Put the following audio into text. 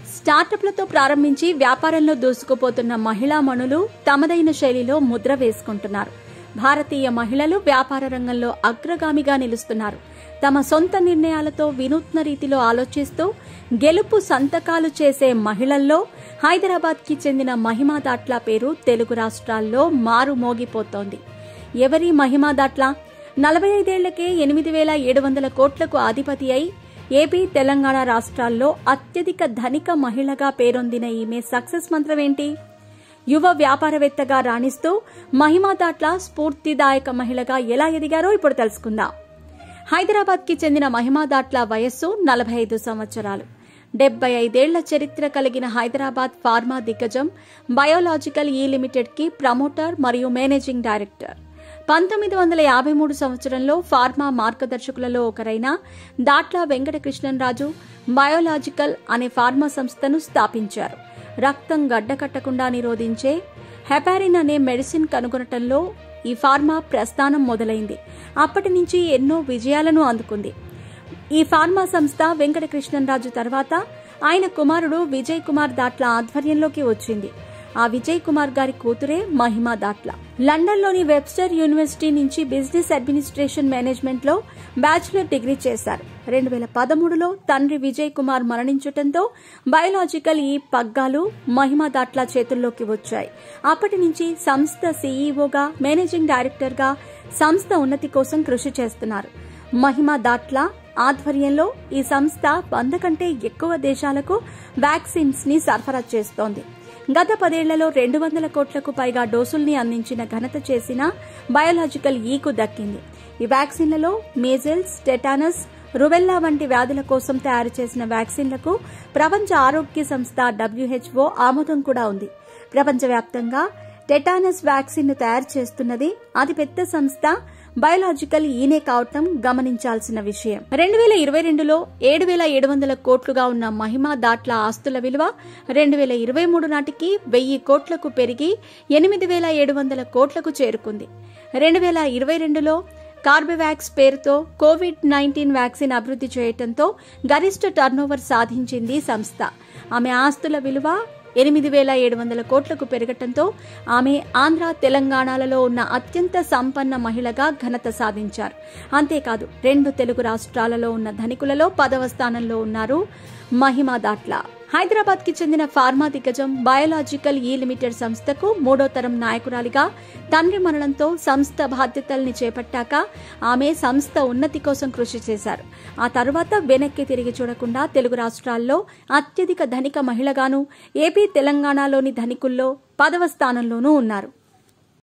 స్టార్టప్లతో ప్రారంభించి వ్యాపారంలో దూసుకుపోతున్న మహిళా మణులు తమదైన శైలిలో ముద్ర వేసుకుంటున్నారు భారతీయ మహిళలు వ్యాపార రంగంలో అగ్రగామిగా నిలుస్తున్నారు తమ సొంత నిర్ణయాలతో వినూత్న రీతిలో ఆలోచిస్తూ గెలుపు సంతకాలు చేసే మహిళల్లో హైదరాబాద్ కి చెందిన మహిమా దాట్ల పేరు తెలుగు రాష్ట్రాల్లో మారు మోగిపోతోంది ఎవరి మహిమా దాట్ల నలభై ఐదేళ్లకే ఎనిమిది వేల ఏడు వందల కోట్లకు అధిపతి అయి ఏపీ తెలంగాణ రాష్ట్రాల్లో అత్యధిక ధనిక మహిళగా పేరొందిన ఈమె సక్సెస్ మంత్రమేంటి యువ వ్యాపారవేత్తగా రాణిస్తూ మహిమా దాట్ల స్ఫూర్తిదాయక మహిళగా ఎలా ఎదిగారో ఇప్పుడు తెలుసుకుందాం హైదరాబాద్ కి చెందిన మహిమా దాట్ల వయస్సు నలభై ఐదు సంవత్సరాలు డెబ్బై ఐదేళ్ల చరిత్ర కలిగిన హైదరాబాద్ ఫార్మా దిగ్గజం బయోలాజికల్ ఈ లిమిటెడ్ కి ప్రమోటర్ మరియు మేనేజింగ్ డైరెక్టర్ పంతొమ్మిది వందల యాభై మూడు సంవత్సరంలో ఫార్మా మార్గదర్శకులలో ఒకరైన దాట్ల వెంకటకృష్ణన్రాజు బయోలాజికల్ అనే ఫార్మా సంస్థను స్థాపించారు రక్తం గడ్డకట్టకుండా నిరోధించే హెపారిన్ అనే మెడిసిన్ కనుగొనటంలో ఈ ఫార్మా ప్రస్థానం మొదలైంది అప్పటి నుంచి ఎన్నో విజయాలను అందుకుంది ఈ ఫార్మా సంస్థ వెంకటకృష్ణన్రాజు తర్వాత ఆయన కుమారుడు విజయ్ కుమార్ దాట్ల ఆధ్వర్యంలోకి వచ్చింది ఆ విజయ్ కుమార్ గారి కూతురే మహిమా దాట్ల లండన్లోని వెబ్స్టర్ యూనివర్సిటీ నుంచి బిజినెస్ అడ్మినిస్ట్రేషన్ మేనేజ్మెంట్ లో బ్యాచిలర్ డిగ్రీ చేశారు రెండు వేల పదమూడులో తండ్రి విజయ్ కుమార్ మరణించటంతో బయోలాజికల్ ఈ పగ్గాలు మహిమా దాట్ల చేతుల్లోకి వచ్చాయి అప్పటి నుంచి సంస్థ సీఈఓగా మేనేజింగ్ డైరెక్టర్గా సంస్థ ఉన్నతి కోసం కృషి చేస్తున్నారు మహిమా దాట్ల ఆధ్వర్యంలో ఈ సంస్థ వంద కంటే ఎక్కువ దేశాలకు వ్యాక్సిన్స్ ని సరఫరా చేస్తోంది గత పదేళ్లలో రెండు వందల కోట్లకు పైగా డోసుల్ని అందించిన ఘనత చేసిన బయోలాజికల్ ఈకు దక్కింది ఈ వ్యాక్సిన్లలో మేజల్స్ టెటానస్ రువెల్లా వంటి వ్యాధుల కోసం తయారు చేసిన వ్యాక్సిన్లకు ప్రపంచ ఆరోగ్య సంస్థ డబ్ల్యూహెచ్ఓ ఆమోదం కూడా ఉంది ప్రపంచవ్యాప్తంగా టెటానస్ వ్యాక్సిన్ ను తయారు చేస్తున్నది అతిపెద్ద సంస్థ బయోలాజికల్ ఈనే కావటం గమనించాల్సిన విషయం రెండు వేల ఇరవై రెండులో ఏడు వేల ఏడు వందల కోట్లుగా ఉన్న మహిమా దాట్ల ఆస్తుల విలువ రెండు వేల ఇరవై మూడు నాటికి వెయ్యి కోట్లకు పెరిగి ఎనిమిది వేల ఏడు వందల కోట్లకు చేరుకుంది రెండు వేల ఇరవై రెండులో కార్బెవాక్స్ పేరుతో కోవిడ్ నైన్టీన్ వ్యాక్సిన్ అభివృద్ధి చేయడంతో గరిష్ట టర్నోవర్ సాధించింది సంస్థ ఆమె ఆస్తుల విలువ ఎనిమిది వేల ఏడు వందల కోట్లకు పెరగటంతో ఆమె ఆంధ్ర తెలంగాణలలో ఉన్న అత్యంత సంపన్న మహిళగా ఘనత సాధించారు అంతేకాదు రెండు తెలుగు రాష్ట్రాలలో ఉన్న ధనికులలో పదవ స్థానంలో ఉన్నారు మహిమా దాట్ల హైదరాబాద్ కి చెందిన ఫార్మా దిగ్గజం బయోలాజికల్ ఈ లిమిటెడ్ సంస్థకు మూడో తరం నాయకురాలిగా తండ్రి మరణంతో సంస్థ బాధ్యతల్ని చేపట్టాక ఆమె సంస్థ ఉన్నతి కోసం కృషి చేశారు ఆ తరువాత వెనక్కి తిరిగి చూడకుండా తెలుగు రాష్ట్రాల్లో అత్యధిక ధనిక మహిళగాను ఏపీ తెలంగాణలోని ధనికుల్లో పదవ స్థానంలోనూ ఉన్నారు